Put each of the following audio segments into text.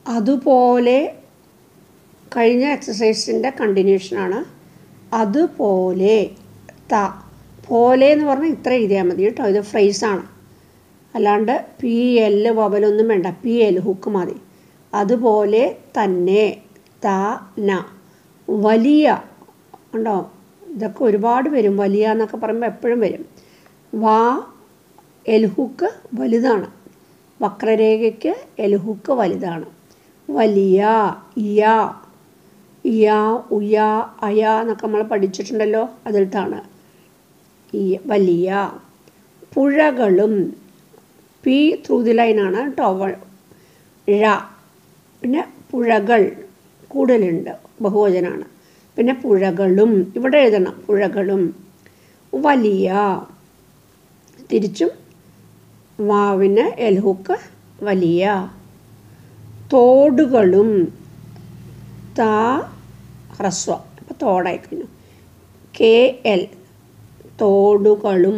അതുപോലെ കഴിഞ്ഞ എക്സസൈസിൻ്റെ കണ്ടിന്യൂഷനാണ് അതുപോലെ ത പോലെ എന്ന് പറഞ്ഞാൽ ഇത്ര എഴുതിയാൽ മതി കേട്ടോ ഇത് ഫ്രൈസാണ് അല്ലാണ്ട് പി എൽ വവലൊന്നും വേണ്ട പി എൽ ഹുക്ക് മതി അതുപോലെ തന്നെ ത ന വലിയ ഉണ്ടോ ഇതൊക്കെ ഒരുപാട് വരും വലിയ എന്നൊക്കെ പറയുമ്പോൾ എപ്പോഴും വരും വാ എൽഹുക്ക് വലുതാണ് വക്രരേഖയ്ക്ക് എൽഹുക്ക് വലുതാണ് വലിയ ഇയ ഇയ ഉയ അയ എന്നൊക്കെ നമ്മൾ പഠിച്ചിട്ടുണ്ടല്ലോ അതിൽത്താണ് ഈ വലിയ പുഴകളും പി ത്രൂ ദി ലൈനാണ് കേട്ടോ ഴ പിന്നെ പുഴകൾ കൂടുതലുണ്ട് ബഹുവചനാണ് പിന്നെ പുഴകളും ഇവിടെ എഴുതണം പുഴകളും വലിയ തിരിച്ചും വാവിന് എൽഹുക്ക് വലിയ തോടുകളും ത ഹ്രസ്വ അപ്പം തോടായി കഴിഞ്ഞു കെ എൽ തോടുകളും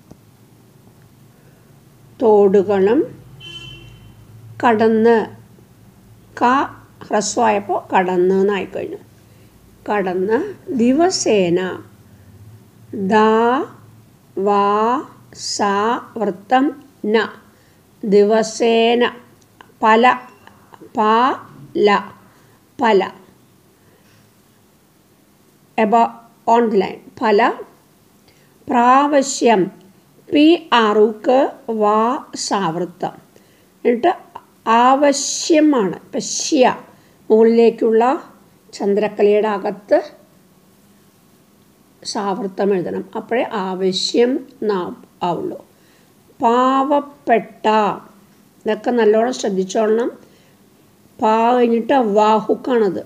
തോടുകളും കടന്ന് ക ഹ്രസ്വമായപ്പോൾ കടന്ന് എന്നായിക്കഴിഞ്ഞു കടന്ന് ദിവസേന ദ വാ സ വൃത്തം ന ദിവസേന പല പ ല പല എബ ഓൺ ദി ലൈൻ പല പ്രാവശ്യം പി ആറുക്ക് വാ സാവൃത്തം എന്നിട്ട് ആവശ്യമാണ് ഇപ്പം ശ്യ മുകളിലേക്കുള്ള ചന്ദ്രക്കലയുടെ അകത്ത് സാവൃത്തം എഴുതണം അപ്പോഴേ ആവശ്യം നാ ആവുള്ളൂ പാവപ്പെട്ട ഇതൊക്കെ നല്ലോണം ശ്രദ്ധിച്ചോളണം പാ കഴിഞ്ഞിട്ട് വാഹുക്കാണത്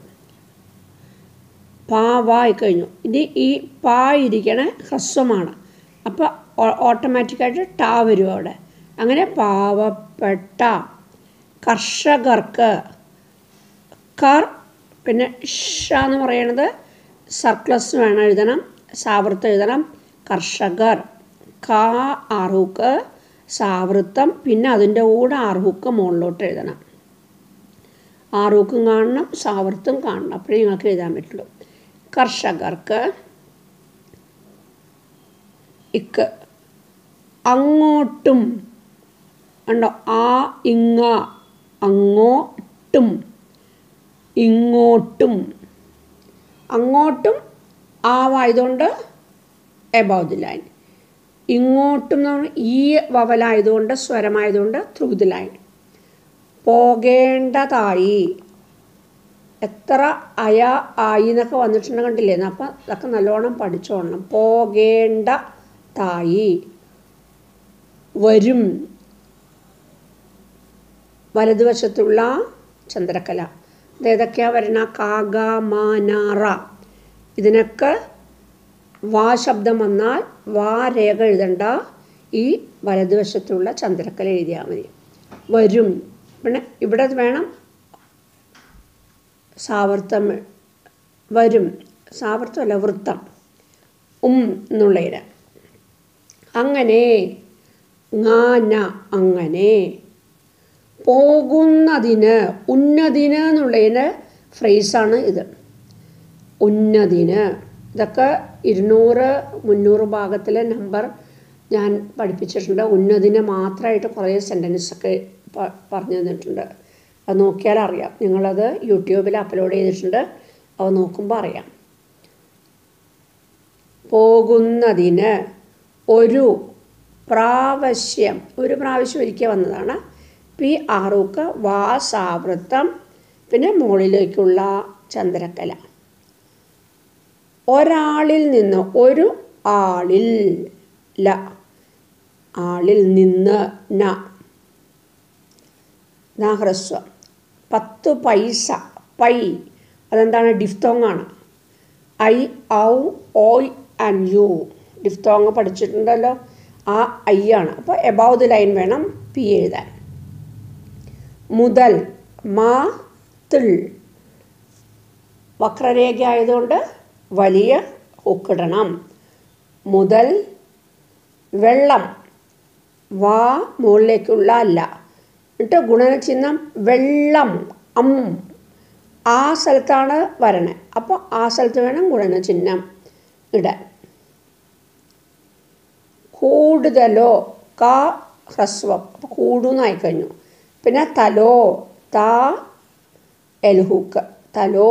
പാ വായി കഴിഞ്ഞു ഇനി ഈ പാ ഇരിക്കണ ഹ്രസ്വമാണ് അപ്പോൾ ഓട്ടോമാറ്റിക്കായിട്ട് ടാ വരും അവിടെ അങ്ങനെ പാവപ്പെട്ട കർഷകർക്ക് കർ പിന്നെ ഷ എന്ന് പറയണത് സർക്ലസ് വേണം എഴുതണം സാവൃത്തം എഴുതണം കർഷകർ ക ആറുക്ക് സാവൃത്തം പിന്നെ അതിൻ്റെ കൂടെ ആറുക്ക് മുകളിലോട്ട് എഴുതണം ആറുക്കും കാണണം സാവൃത്തും കാണണം അപ്പോഴേ നിങ്ങൾക്ക് എഴുതാൻ പറ്റുള്ളൂ കർഷകർക്ക് ഇക്ക് അങ്ങോട്ടും ഉണ്ടോ ആ ഇങ്ങ അങ്ങോട്ടും ഇങ്ങോട്ടും അങ്ങോട്ടും ആവായതുകൊണ്ട് എബവ് ദി ലൈൻ ഇങ്ങോട്ടും എന്ന് പറഞ്ഞാൽ ഈ വവലായതുകൊണ്ട് സ്വരമായതുകൊണ്ട് ത്രൂ ദി ലൈൻ പോകേണ്ടതായി എത്ര അയ ആയി എന്നൊക്കെ വന്നിട്ടുണ്ട് കണ്ടില്ലേ അപ്പം അതൊക്കെ നല്ലോണം പഠിച്ചോളണം പോകേണ്ട തായി വരും വലതുവശത്തുള്ള ചന്ദ്രക്കല ഇത് ഏതൊക്കെയാണ് വരണ കാഗ മാനാറ ഇതിനൊക്കെ വാ ശബ്ദം വന്നാൽ വാ രേഖ എഴുതണ്ട ഈ വലതുവശത്തുള്ള ചന്ദ്രക്കല എഴുതിയാൽ മതി വരും പിന്നെ ഇവിടെ വേണം സാവർത്തം വരും സാവർത്തമല്ല വൃത്തം ഉം എന്നുള്ളതിന് അങ്ങനെ ങാന അങ്ങനെ പോകുന്നതിന് ഉന്നതിന് എന്നുള്ളതിന് ഫ്രേസാണ് ഇത് ഉന്നതിന് ഇതൊക്കെ ഇരുന്നൂറ് മുന്നൂറ് ഭാഗത്തിലെ നമ്പർ ഞാൻ പഠിപ്പിച്ചിട്ടുണ്ട് ഉന്നതിന് മാത്രമായിട്ട് കുറേ സെൻറ്റൻസൊക്കെ പറഞ്ഞു തന്നിട്ടുണ്ട് അത് നോക്കിയാൽ അറിയാം നിങ്ങളത് യൂട്യൂബിൽ അപ്ലോഡ് ചെയ്തിട്ടുണ്ട് അത് നോക്കുമ്പോൾ അറിയാം പോകുന്നതിന് ഒരു പ്രാവശ്യം ഒരു പ്രാവശ്യം ഒരിക്കൽ വന്നതാണ് പി ആറൂക്ക് വാസാവൃത്തം പിന്നെ മുകളിലേക്കുള്ള ചന്ദ്രക്കല ഒരാളിൽ നിന്ന് ഒരു ആളിൽ ല ആളിൽ നിന്ന് ന ഹ്രസ്വം പത്ത് പൈസ പൈ അതെന്താണ് ഡിഫ്തോങ്ങാണ് ഐ ഔ ഓയ് ആൻഡ് യു ഡിഫ്തോങ് പഠിച്ചിട്ടുണ്ടല്ലോ ആ ഐ ആണ് അപ്പോൾ എബവ് ദി ലൈൻ വേണം പി എഴുതാൻ മുതൽ മാ തിൾ വക്രരേഖ ആയതുകൊണ്ട് വലിയ ഹുക്കിടണം മുതൽ വെള്ളം വാ മുകളിലേക്കുള്ള അല്ല എന്നിട്ട് ഗുണനചിഹ്നം വെള്ളം അം ആ സ്ഥലത്താണ് വരണേ അപ്പോൾ ആ സ്ഥലത്ത് വേണം ഗുണന ചിഹ്നം ഇടാൻ കൂടുതലോ ക ഹ്രസ്വം അപ്പോൾ കൂടുന്നായി കഴിഞ്ഞു പിന്നെ തലോ ത എൽഹൂക്ക് തലോ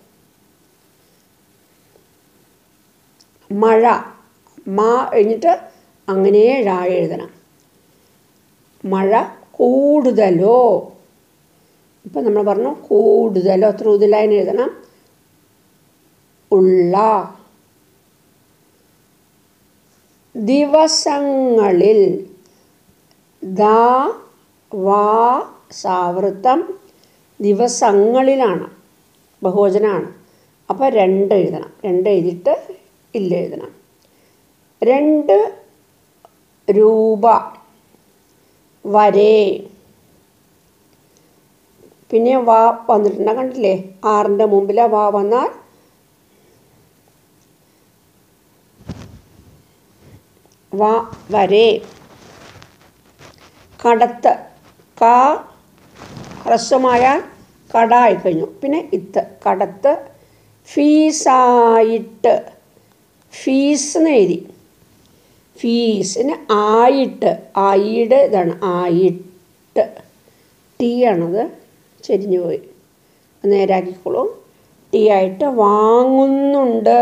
മഴ മാ കഴിഞ്ഞിട്ട് അങ്ങനെ ഴ എഴുതണം മഴ കൂടുതലോ ഇപ്പം നമ്മൾ പറഞ്ഞു കൂടുതലോ ത്രൂ ദി ലൈൻ എഴുതണം ഉള്ള ദിവസങ്ങളിൽ ദാ വാ സാവൃത്തം ദിവസങ്ങളിലാണ് ബഹുവചനമാണ് അപ്പോൾ രണ്ട് എഴുതണം രണ്ട് എഴുതിയിട്ട് ഇല്ല എഴുതണം രണ്ട് രൂപ വരെ പിന്നെ വാ വന്നിട്ടുണ്ട് കണ്ടില്ലേ ആറിൻ്റെ മുമ്പിൽ വാ വന്നാൽ വാ വരെ കടത്ത് ക ഹ്രസ്വമായാൽ കട ആയി കഴിഞ്ഞു പിന്നെ ഇത്ത് കടത്ത് ഫീസായിട്ട് ഫീസ് എന്ന് എഴുതി ഫീസിന് ആയിട്ട് ആയിയുടെ ഇതാണ് ആയിട്ട് ടീ ആണത് ചെരിഞ്ഞു പോയി നേരാക്കിക്കോളൂ ടീ ആയിട്ട് വാങ്ങുന്നുണ്ട്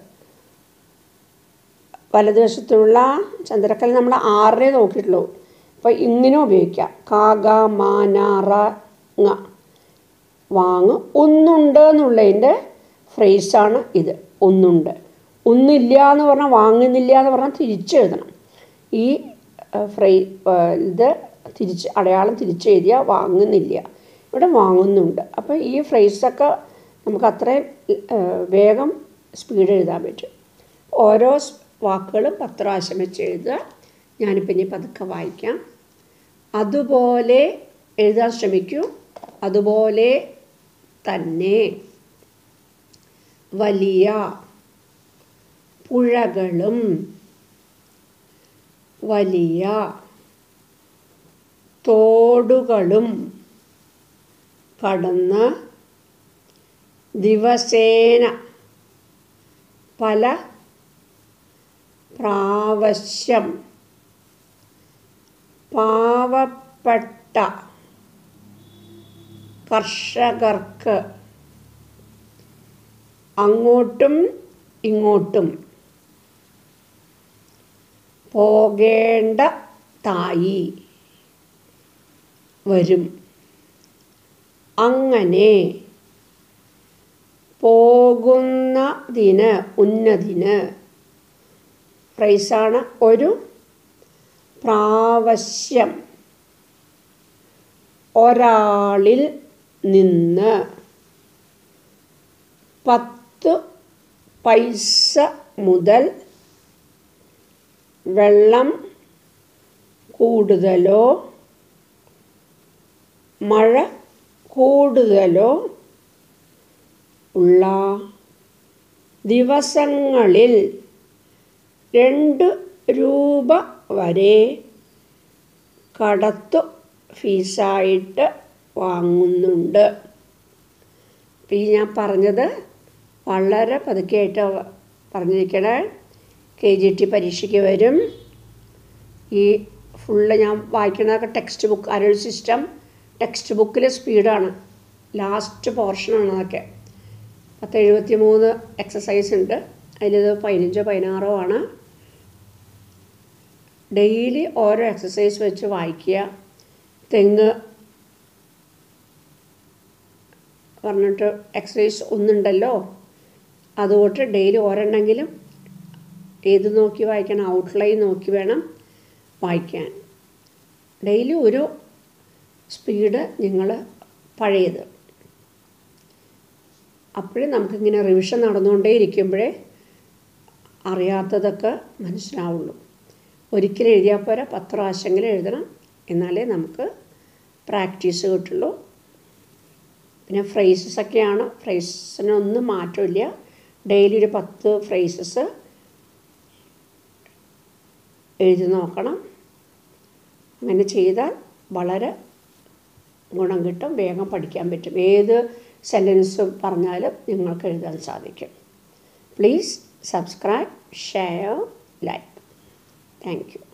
വലതുവശത്തുള്ള ചന്ദ്രക്കൽ നമ്മൾ ആറേ നോക്കിയിട്ടുള്ളൂ അപ്പോൾ ഇങ്ങനെ ഉപയോഗിക്കാം കാക മാനാറ ങ വാങ്ങ് ഒന്നുണ്ട് എന്നുള്ളതിൻ്റെ ഫ്രേസാണ് ഇത് ഒന്നുണ്ട് ഒന്നില്ല എന്ന് പറഞ്ഞാൽ വാങ്ങുന്നില്ല എന്ന് പറഞ്ഞാൽ തിരിച്ചെഴുതണം ഈ ഫ്രേ ഇത് തിരിച്ച് അടയാളം തിരിച്ചെഴുതിയാൽ വാങ്ങുന്നില്ല ഇവിടെ വാങ്ങുന്നുണ്ട് അപ്പോൾ ഈ ഫ്രേസൊക്കെ നമുക്ക് അത്രയും വേഗം സ്പീഡ് എഴുതാൻ പറ്റും ഓരോ വാക്കുകളും പത്ത് പ്രാവശ്യം വെച്ച് എഴുതുക ഞാനിപ്പോൾ ഇനി പതുക്കെ വായിക്കാം അതുപോലെ എഴുതാൻ ശ്രമിക്കൂ അതുപോലെ തന്നെ വലിയ പുഴകളും വലിയ തോടുകളും കടന്ന് ദിവസേന പല പ്രാവശ്യം പാവപ്പെട്ട കർഷകർക്ക് അങ്ങോട്ടും ഇങ്ങോട്ടും പോകേണ്ട തായി വരും അങ്ങനെ പോകുന്നതിന് ഉന്നതിന് ഫ്രൈസാണ് ഒരു പ്രാവശ്യം ഒരാളിൽ നിന്ന് പത്ത് പൈസ മുതൽ വെള്ളം കൂടുതലോ മഴ കൂടുതലോ ഉള്ള ദിവസങ്ങളിൽ രണ്ട് രൂപ വരെ കടത്തു ഫീസായിട്ട് വാങ്ങുന്നുണ്ട് അപ്പം ഈ ഞാൻ പറഞ്ഞത് വളരെ പതുക്കെയായിട്ട് പറഞ്ഞിരിക്കണേ കെ ജി ടി പരീക്ഷയ്ക്ക് വരും ഈ ഫുള്ള് ഞാൻ വായിക്കുന്നതൊക്കെ ടെക്സ്റ്റ് ബുക്ക് അരൾ സിസ്റ്റം ടെക്സ്റ്റ് ബുക്കിൽ സ്പീഡാണ് ലാസ്റ്റ് പോർഷനാണ് അതൊക്കെ പത്ത് എഴുപത്തി മൂന്ന് എക്സസൈസ് ഉണ്ട് അതിലിത് പതിനഞ്ചോ പതിനാറോ ആണ് ഡെയിലി ഓരോ എക്സസൈസ് വെച്ച് വായിക്കുക തെങ്ങ് പറഞ്ഞിട്ട് എക്സസൈസ് ഒന്നുണ്ടല്ലോ അതുകൊണ്ട് ഡെയിലി ഒരെണ്ണെങ്കിലും ഏത് നോക്കി വായിക്കണം ഔട്ട്ലൈൻ നോക്കി വേണം വായിക്കാൻ ഡെയിലി ഒരു സ്പീഡ് നിങ്ങൾ പഴയത് അപ്പോഴേ നമുക്കിങ്ങനെ റിവിഷൻ നടന്നുകൊണ്ടേ ഇരിക്കുമ്പോഴേ അറിയാത്തതൊക്കെ മനസ്സിലാവുള്ളൂ ഒരിക്കലും എഴുതിയാൽ പോരാ പത്ത് പ്രാവശ്യമെങ്കിലും എഴുതണം എന്നാലേ നമുക്ക് പ്രാക്ടീസ് കിട്ടുള്ളൂ പിന്നെ ഫ്രേസസ് ഒക്കെയാണ് ഫ്രേസസിനൊന്നും മാറ്റമില്ല ഡെയിലി ഒരു പത്ത് ഫ്രേസസ് എഴുതി നോക്കണം അങ്ങനെ ചെയ്താൽ വളരെ ഗുണം കിട്ടും വേഗം പഠിക്കാൻ പറ്റും ഏത് സെൻറ്റൻസും പറഞ്ഞാലും നിങ്ങൾക്ക് എഴുതാൻ സാധിക്കും please subscribe share like thank U